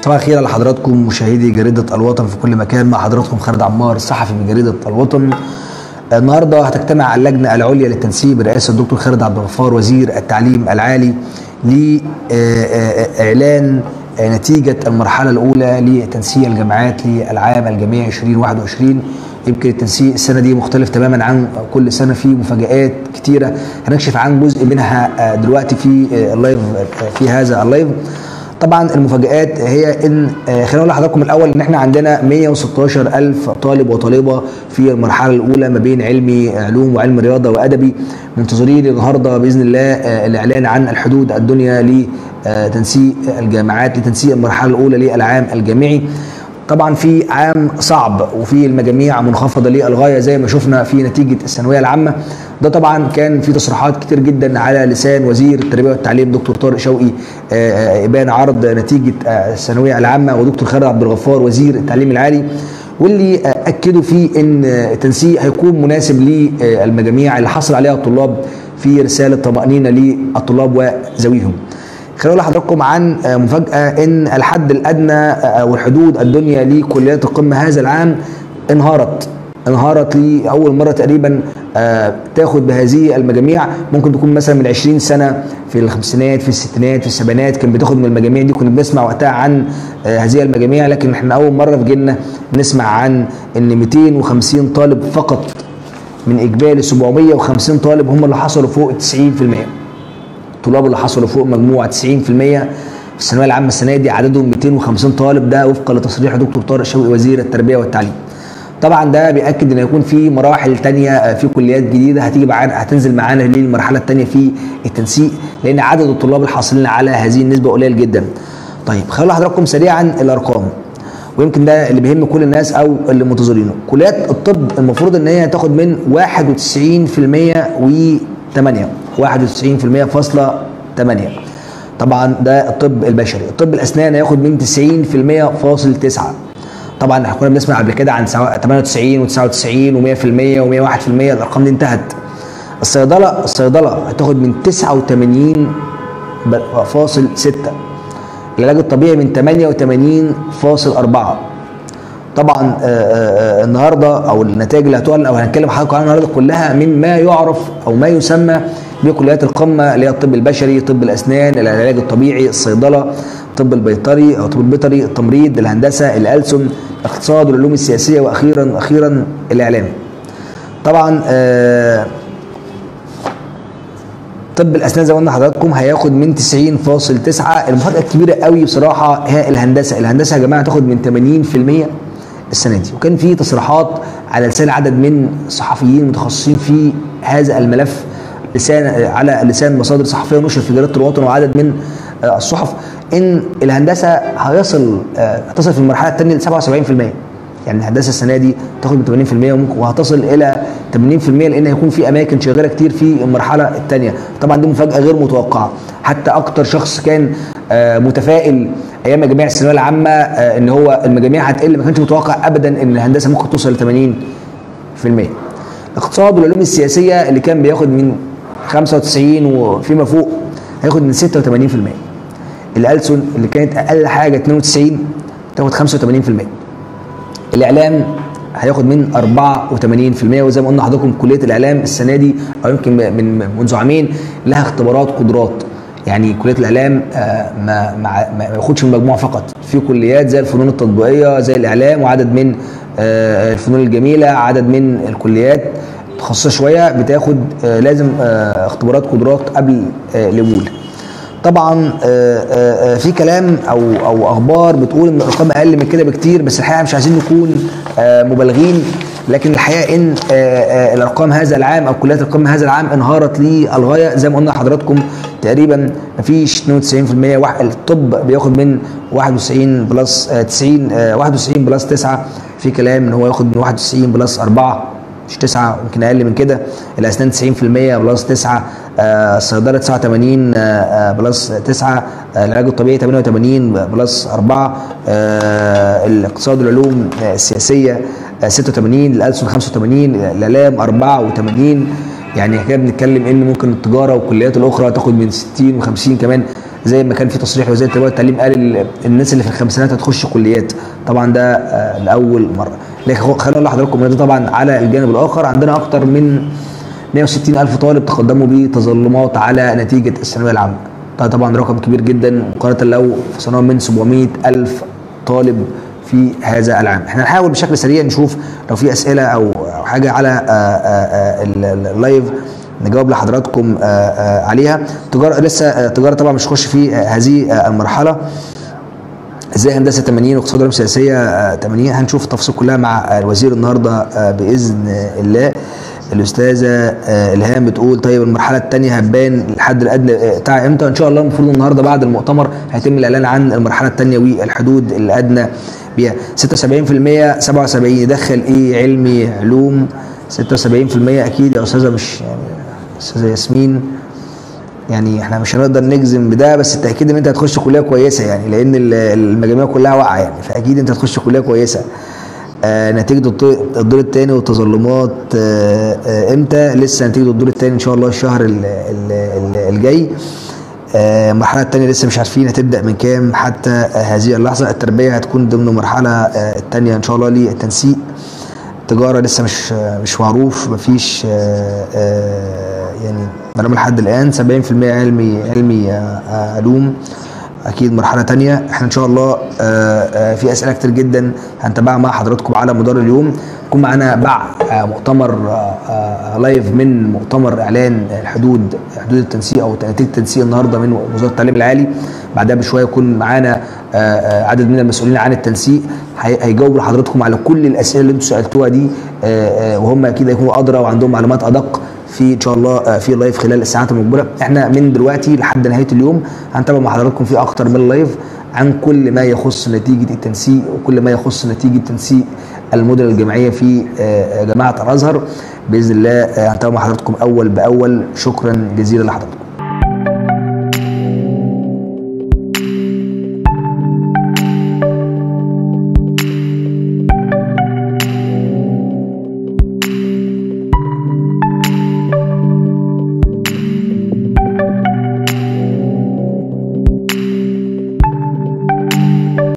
صباح الخير على حضراتكم مشاهدي جريدة الوطن في كل مكان مع حضراتكم خالد عمار الصحفي من جريدة الوطن النهارده هتجتمع اللجنة العليا للتنسيق برئاسة الدكتور خالد عبد الغفار وزير التعليم العالي لإعلان نتيجة المرحلة الأولى لتنسيق الجامعات للعام الجامعي 2021 يمكن التنسيق السنة دي مختلف تماما عن كل سنة في مفاجآت كتيرة هنكشف عن جزء منها دلوقتي في اللايف في هذا اللايف طبعا المفاجآت هي ان خلينا اقول لحضراتكم الاول ان احنا عندنا 116 الف طالب وطالبه في المرحله الاولى ما بين علمي علوم وعلم رياضه وادبي منتظرين النهارده باذن الله الاعلان عن الحدود الدنيا لتنسيق الجامعات لتنسيق المرحله الاولى للعام الجامعي طبعا في عام صعب وفي المجاميع منخفضه للغايه زي ما شفنا في نتيجه الثانويه العامه ده طبعا كان في تصريحات كتير جدا على لسان وزير التربيه والتعليم دكتور طارق شوقي ابان عرض نتيجه الثانويه العامه ودكتور خالد عبد الغفار وزير التعليم العالي واللي اكدوا فيه ان التنسيق هيكون مناسب للمجاميع اللي حصل عليها الطلاب في رساله طمانينه للطلاب وذويهم. خلينا اقول لحضراتكم عن مفاجاه ان الحد الادنى او الحدود الدنيا لكليات القمه هذا العام انهارت انهارت لاول مره تقريبا تاخد بهذه المجاميع ممكن تكون مثلا من 20 سنه في الخمسينات في الستينات في السبعينات كان بتاخد من المجاميع دي كنا بنسمع وقتها عن هذه المجاميع لكن احنا اول مره في جيلنا نسمع عن ان 250 طالب فقط من اجمالي 750 طالب هم اللي حصلوا فوق 90% الطلاب اللي حصلوا فوق مجموعه 90% في الثانويه العامه السنه دي عددهم 250 طالب ده وفقا لتصريح دكتور طارق شوقي وزير التربيه والتعليم. طبعا ده بياكد ان هيكون في مراحل تانية في كليات جديده هتيجي معانا هتنزل معانا للمرحله الثانيه في التنسيق لان عدد الطلاب الحاصلين على هذه النسبه قليل جدا. طيب خلوا حضراتكم سريعا الارقام ويمكن ده اللي بيهم كل الناس او اللي منتظرينه. كليات الطب المفروض ان هي تاخد من 91% و 8 91% فاصلة 8 طبعا ده الطب البشري الطب الاسنان هياخد من 90% فاصل 9 طبعا احنا كنا بنسمع قبل كده عن 98 و99 و100% و101% الارقام دي انتهت الصيدله الصيدله هتاخد من 89 فاصل 6 العلاج الطبيعي من 88.4 طبعا آآ آآ النهارده او النتائج اللي هتعلن او هنتكلم حضراتكم عنها النهارده كلها مما يعرف او ما يسمى بكليات القمه اللي هي الطب البشري، طب الاسنان، العلاج الطبيعي، الصيدله، الطب البيطري او الطب البيطري، التمريض، الهندسه، الألسن، الاقتصاد والعلوم السياسيه واخيرا اخيرا الاعلام. طبعا طب الاسنان زي ما قلنا لحضراتكم هياخد من 90.9 المفاجاه الكبيره قوي بصراحه هي الهندسه، الهندسه يا جماعه تاخد من 80% السنه دي وكان في تصريحات على لسان عدد من الصحفيين المتخصصين في هذا الملف لسان على لسان مصادر صحفيه نشر في جريده الوطن وعدد من الصحف ان الهندسه هيصل هتصل في المرحله الثانيه ل 77% يعني الهندسه السنه دي تاخد من 80% وممكن وهتصل الى 80% لان هيكون في اماكن شغاله كتير في المرحله الثانيه طبعا دي مفاجاه غير متوقعه حتى اكتر شخص كان متفائل ايام مجاميع الثانويه العامه ان هو المجاميع هتقل ما كانش متوقع ابدا ان الهندسه ممكن توصل ل 80% الاقتصاد والعلوم السياسيه اللي كان بياخد من 95 وفيما فوق هياخد من 86% الألسن اللي كانت اقل حاجه 92 تاخد 85% الاعلام هياخد من 84% وزي ما قلنا لحضراتكم كليه الاعلام السنه دي او يمكن من منذ عامين لها اختبارات قدرات يعني كليه الاعلام ما ما ما ياخدش من المجموع فقط في كليات زي الفنون التطبيقيه زي الاعلام وعدد من الفنون الجميله عدد من الكليات متخصصه شويه بتاخد لازم اختبارات قدرات قبل القبول طبعا في كلام او او اخبار بتقول ان الارقام اقل من كده بكتير بس الحقيقه مش عايزين نكون مبالغين لكن الحقيقه ان الارقام هذا العام او كليات القمه هذا العام انهارت للغايه زي ما قلنا لحضراتكم تقريبا مفيش 92% الطب بياخد من 91 بلس 90 91 بلس 9 في كلام ان هو ياخد من 91 بلس 4 مش 9 يمكن اقل من كده الاسنان 90% بلس 9 الصيدله 89 بلس 9 العلاج الطبيعي 88 بلس 4 الاقتصاد والعلوم السياسيه 86 الألسن 85 الاعلام 84 يعني احنا بنتكلم ان ممكن التجاره والكليات الاخرى تاخد من 60 و50 كمان زي ما كان في تصريح وزير التربيه والتعليم قال ال- الناس اللي في الخمسينات هتخش كليات طبعا ده آه، لاول مره لكن خ- خليني اقول لحضراتكم إن ده طبعا على الجانب الاخر عندنا اكتر من 160 الف طالب تقدموا بتظلمات على نتيجه الثانويه العامه ده طبعا رقم كبير جدا مقارنه لو في ثانويه من 700 الف طالب في هذا العام احنا نحاول بشكل سريع نشوف لو في اسئله او أو حاجه على آه، آه، آه، ال- ال- اللايف نجاوب لحضراتكم آه، آه، عليها تجاره لسه آه، تجاره طبعا مش هخش في آه، هذه آه، المرحله ازاي هندسه 80 واقتصاد علوم سياسيه آه، 80 هنشوف التفاصيل كلها مع آه، الوزير النهارده آه، باذن آه، الله الاستاذه آه، الهام بتقول طيب المرحله الثانيه هتبان الحد الادنى آه، بتاع امتى ان شاء الله المفروض النهارده بعد المؤتمر هيتم الاعلان عن المرحله الثانيه والحدود الادنى بيها 76% 77 يدخل ايه علمي علوم 76% اكيد يا استاذه مش يعني استاذه ياسمين يعني احنا مش هنقدر نجزم بده بس التاكيد ان انت هتخش كليه كويسه يعني لان ال- المجاميع كلها واقعه يعني فاكيد انت هتخش كليه كويسه آه نتيجه الدور- الدور الثاني والتظلمات آه آه امتى لسه نتيجه الدور الثاني ان شاء الله الشهر ال- ال- ال- الجاي آه، المرحله الثانيه لسه مش عارفين هتبدا من كام حتى آه، هذه اللحظه التربيه هتكون ضمن المرحله آه، الثانيه ان شاء الله للتنسيق تجاره لسه مش مش معروف مفيش آه، آه، يعني مدام لحد الان 70% علمي علمي آه، آه، علوم اكيد مرحله تانية احنا ان شاء الله آه، آه، في اسئله كتير جدا هنتابعها مع حضراتكم على مدار اليوم يكون معانا بعد آه، مؤتمر آه، آه، لايف من مؤتمر اعلان الحدود حدود التنسيق او نتيجه التنسيق النهارده من وزاره التعليم العالي بعدها بشويه يكون معانا آه، آه، عدد من المسؤولين عن التنسيق هي- هيجاوبوا لحضراتكم على كل الاسئله اللي انتم سالتوها دي آه، آه، وهم اكيد هيكونوا ادرى وعندهم معلومات ادق في ان شاء الله آه، في لايف خلال الساعات المقبله احنا من دلوقتي لحد نهايه اليوم هنتابع مع حضراتكم في اكتر من لايف عن كل ما يخص نتيجه التنسيق وكل ما يخص نتيجه تنسيق المدن الجامعيه في آه، آه، جامعه الازهر باذن الله آه، هنتابع مع حضراتكم اول باول شكرا جزيلا لحضراتكم